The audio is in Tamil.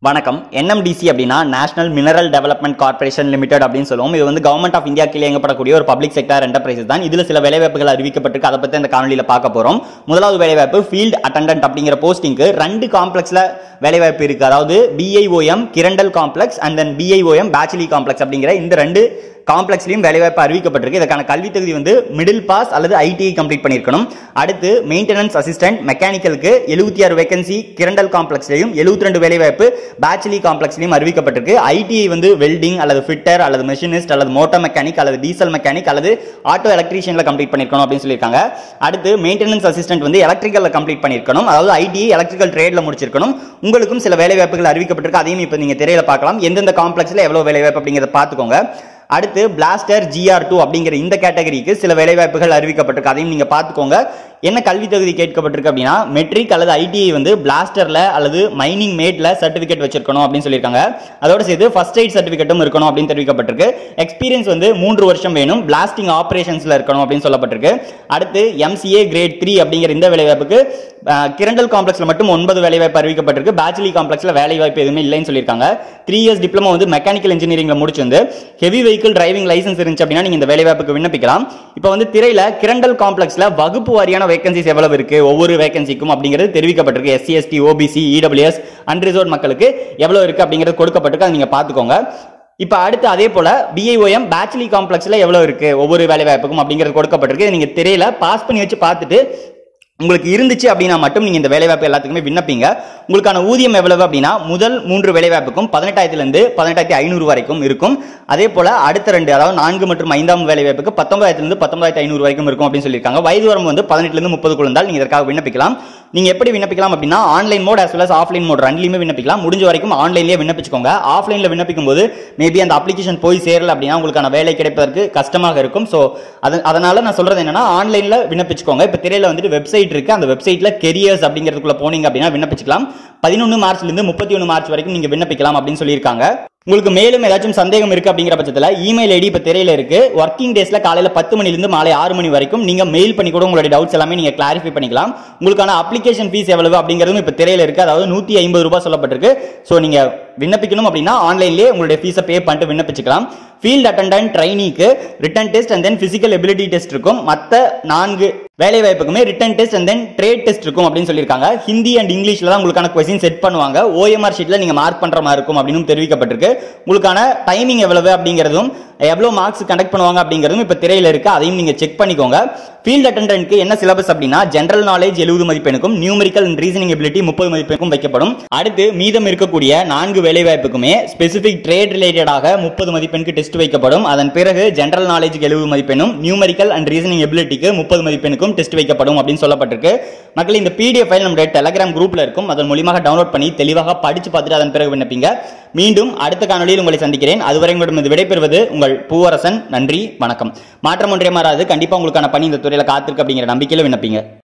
வணக்கம் என்எம்டிசி அப்படின்னா national mineral development corporation limited அப்படின்னு சொல்லுவோம் இது வந்து கவர்மெண்ட் ஆஃப் இந்தியா கீழே இயங்கப்படக்கூடிய ஒரு பப்ளிக் செக்டர் என்டர்பிரைசஸ் தான் இதுல சில வேலைவாய்ப்புகள் அறிவிக்கப்பட்டிருக்கு அதை பத்தி அந்த காணொலியில பார்க்க போறோம் முதலாவது வேலைவாய்ப்பு ஃபீல்ட் அட்டண்டன்ட் அப்படிங்கிற போஸ்டிங்க்கு ரெண்டு காம்ப்ளெக்ஸ்ல வேலைவாய்ப்பு இருக்கு அதாவது BIOM Kirandul complex and then BIOM Bacheli complex அப்படிங்கிற இந்த ரெண்டு காம்ப்ளெக்ஸ்லையும் வேலைவாய்ப்பு அறிவிக்கப்பட்டிருக்கு இதற்கான கல்வி தகுதி வந்து மிடில் பாஸ் அல்லது ஐடிஐ கம்ப்ளீட் பண்ணியிருக்கணும் அடுத்து மெயின்டெனன்ஸ் அசிஸ்டன்ட் மெக்கானிக்கலுக்கு எழுபத்தி ஆறு வேகன்சி கிரண்டல் காம்ப்ளெக்ஸ்லையும் எழுபத்தி ரெண்டு வேலைவாய்ப்பு பேச்சுலி காம்ப்ளெக்ஸ்லையும் அறிவிக்கப்பட்டிருக்கு ஐடிஐ வந்து வெல்டிங் அல்லது ஃபிட்டர் அல்லது மெஷினிஸ்ட் அல்லது மோட்டார் மெக்கானிக் அல்லது டீசல் மெக்கானிக் அல்லது ஆட்டோ எலக்ட்ரீஷியனில் கம்ப்ளீட் பண்ணியிருக்கணும் அப்படின்னு சொல்லியிருக்காங்க அடுத்து மெயின்டெனன்ஸ் அசிஸ்டன்ட் வந்து எலக்ட்ரிக்கலில் கம்ப்ளீட் பண்ணியிருக்கணும் அதாவது ஐடிஐ எலக்ட்ரிக்கல் ட்ரேடில் முடிச்சிருக்கணும் உங்களுக்கும் சில வேலைவாய்ப்புகள் அறிவிக்கப்பட்டிருக்கு அதையும் இப்போ நீங்கள் திரையில பார்க்கலாம் எந்தெந்த காம்ப்ளெக்ஸில் எவ்வளோ வேலைவாய்ப்பு அப்படிங்கிறத பார்த்துக்கோங்க அடுத்து பிளாஸ்டர் ஜிஆர் டூ அப்படிங்கிற இந்த கேட்டகரிக்கு சில வேலைவாய்ப்புகள் அறிவிக்கப்பட்டிருக்கு அதையும் நீங்க பார்த்துக்கோங்க என்ன கல்வி தகுதி கேட்கப்பட்டிருக்கு அப்படின்னா மெட்ரிக் அல்லது ஐடிஐ வந்து பிளாஸ்டர்ல அல்லது மைனிங் மேட்ல சர்டிபிகேட் வச்சிருக்கணும் அப்படின்னு சொல்லியிருக்காங்க அதோட சேர்த்து ஃபர்ஸ்ட் எய்ட் சர்டிபிகேட்டும் இருக்கணும் அப்படின்னு தெரிவிக்கப்பட்டிருக்கு எக்ஸ்பீரியன்ஸ் வந்து மூன்று வருஷம் வேணும் பிளாஸ்டிங் ஆபரேஷன்ஸ்ல இருக்கணும் அப்படின்னு சொல்லப்பட்டிருக்கு அடுத்து எம்சிஏ கிரேட் த்ரீ அப்படிங்கிற இந்த வேலைவாய்ப்புக்கு அஹ், கிரண்டல் காம்ப்ளெக்ஸ்ல மட்டும் ஒன்பது வேலைவாய்ப்பு அறிவிக்கப்பட்டிருக்கு பேச்சுலி காம்ப்ளெக்ஸ்ல வேலைவாய்ப்பு எதுவுமே இல்லைன்னு சொல்லியிருக்காங்க த்ரீ இயர்ஸ் டிப்ளமோ வந்து மெக்கானிக்கல் இன்ஜினியரிங்ல முடிச்சு வந்து ஹெவி வெஹிக்கிள் டிரைவிங் லைசன்ஸ் இருந்துச்சு அப்படின்னா நீங்க இந்த வேலைவாய்ப்புக்கு விண்ணப்பிக்கலாம் இப்போ வந்து திரையில கிரண்டல் காம்ப்ளெக்ஸ்ல வகுப்பு வாரியான வேகன்சிஸ் எவ்வளவு இருக்கு ஒவ்வொரு வேகன்சிக்கும் அப்படிங்கிறது தெரிவிக்கப்பட்டிருக்கு SC ST OBC EWS unreserved மக்களுக்கு எவ்வளவு இருக்கு அப்படிங்கிறது கொடுக்கப்பட்டிருக்கு அதை நீங்க பாத்துக்கோங்க இப்போ அடுத்து அதே போல பிஐஓஎம் பேச்சுலி காம்ப்ளெக்ஸ்ல எவ்வளவு இருக்கு ஒவ்வொரு வேலை வாய்ப்புக்கும் அப்படிங்கிறது கொடுக்கப்பட்டிருக்கு இதை நீங்க திரையில பாஸ் பண்ணி வச்சு பார்த்துட்டு உங்களுக்கு இருந்துச்சு அப்படின்னா மட்டும் நீங்க இந்த வேலைவாய்ப்பு எல்லாத்துக்குமே விண்ணப்பிங்க உங்களுக்கான ஊதியம் எவ்வளவு அப்படின்னா முதல் மூன்று வேலைவாய்ப்புக்கும் பதினெட்டாயிரத்துல இருந்து பதினெட்டாயிரத்தி ஐநூறு வரைக்கும் இருக்கும் அதே போல அடுத்த ரெண்டு அதாவது நான்கு மற்றும் ஐந்தாம் வேலைவாய்ப்புக்கு பத்தொன்பதாயிரத்துல இருந்து பத்தொன்பதாயிரத்தி ஐநூறு வரைக்கும் இருக்கும் அப்படின்னு சொல்லியிருக்காங்க வயது வரம்பு வந்து பதினெட்டுல இருந்து முப்பது இருந்தால் நீங்க இதற்காக விண்ணப்பிக்கலாம் நீங்க எப்படி விண்ணப்பிக்கலாம் அப்படின்னா online mode as well as offline mode ரெண்டுலையுமே விண்ணப்பிக்கலாம் முடிஞ்ச வரைக்கும் ஆன்லைன்லேயே விண்ணப்பிச்சுக்கோங்க ஆஃப்லைன்ல விண்ணப்பிக்கும் போது மேபி அந்த அப்ளிகேஷன் போய் சேரல அப்படின்னா உங்களுக்கான வேலை கிடைப்பதற்கு கஷ்டமாக இருக்கும் ஸோ அதனால நான் சொல்றது என்னன்னா ஆன்லைன்ல விண்ணப்பிச்சுக்கோங்க இப்போ திரையில வந்துட்டு வெப்சைட் இருக்கு அந்த வெப்சைட்ல கெரியர்ஸ் அப்படிங்கிறதுக்குள்ள போனீங்க அப்படின்னா விண்ணப்பிச்சுக்கலாம் பதினொன்று மார்ச்ல இருந்து முப்பத்தி ஒன்று மார்ச் வரைக்கும் நீங்க விண்ணப்பிக்கலாம் அப்படின்னு சொல்லியிருக்காங்க உங்களுக்கு மேலும் ஏதாச்சும் சந்தேகம் இருக்கு அப்படிங்கிற பட்சத்தில் இமெயில் ஐடி இப்போ திரையில இருக்கு ஒர்க்கிங் டேஸ்ல காலையில பத்து மணிலிருந்து மாலை ஆறு மணி வரைக்கும் நீங்க மெயில் பண்ணி கூட உங்களுடைய டவுட்ஸ் எல்லாமே நீங்க கிளாரிஃபை பண்ணிக்கலாம் உங்களுக்கான அப்ளிகேஷன் ஃபீஸ் எவ்வளவு அப்படிங்கிறதும் இப்போ திரையில இருக்கு அதாவது நூத்தி ஐம்பது ரூபாய் சொல்லப்பட்டிருக்கு ஸோ நீங்க விண்ணப்பிக்கணும் அப்படின்னா ஆன்லைன்லேயே உங்களுடைய ஃபீஸை பே பண்ணிட்டு விண்ணப்பிச்சுக்கலாம் ஃபீல்ட் அட்டண்டன்ட் ட்ரைனிக்கு written test and then physical ability test இருக்கும் மற்ற நான்கு வேலை வாய்ப்புக்குமே written test and then trade test இருக்கும் அப்படின்னு சொல்லியிருக்காங்க ஹிந்தி அண்ட் இங்கிலீஷ்ல தான் உங்களுக்கான கொஸ்டின் செட் பண்ணுவாங்க ஓஎம்ஆர் ஷீட்ல நீங்க மார்க் பண்ற மாதிரி இருக்கும் அப்படின்னு தெரிவிக்கப்பட்டிருக்கு உங்களுக்கான டைமிங் எவ்வளவு அப்படிங்கிறதும் எவ்வளவு மார்க்ஸ் கண்டக்ட் பண்ணுவாங்க அப்படிங்கிறதும் இப்ப திரையில இருக்கு அதையும் நீங்க செக் பண்ணிக்கோங்க ஃபீல்ட் அட்டண்டன்ட்க்கு என்ன சிலபஸ் அப்படின்னா ஜெனரல் நாலேஜ் எழுபது மதிப்பெண்ணுக்கும் நியூமரிக்கல் அண்ட் ரீசனிங் எபிலிட்டி முப்பது மதிப்பெண்ணுக்கும் வைக்கப்படும் அடுத்து மீதம் இருக்கக்கூடிய நான்கு வேலை வாய்ப்புக்குமே ஸ்பெசிபிக் ட்ரேட் ரிலேட்டடாக முப்பது மதிப்பெண்ணுக்கு டெஸ்ட் வைக்கப்படும் அதன் பிறகு ஜெனரல் நாலேஜுக்கு எழுபது மதிப்பெண்ணும் நியூமரிக்கல் அண்ட் ரீசனிங் எபிலிட்டிக்கு முப்பது மதிப்பெண்ணுக்கும் டெஸ்ட் வைக்கப்படும் அப்படின்னு சொல்லப்பட்டிருக்கு மக்கள் இந்த பிடிஎஃப் ஃபைல் நம்முடைய டெலகிராம் குரூப்ல இருக்கும் அதன் மூலியமாக டவுன்லோட் பண்ணி தெளிவாக படிச்சு பார்த்துட்டு அதன் பிறகு விண்ணப்பிங்க மீண்டும் அடுத்த காணொலியில் உங்களை சந்திக்கிறேன் அதுவரை உங்களிடம் விடைபெறுவது உங்கள் பூவரசன் நன்றி வணக்கம் மாற்றம் ஒன்றே மாறாது கண்டிப்பா உங்களுக்கான பணி இந்த துறையில காத்திருக்கு அப்படிங்கிற நம்பிக்கையில விண்ணப்பிங்க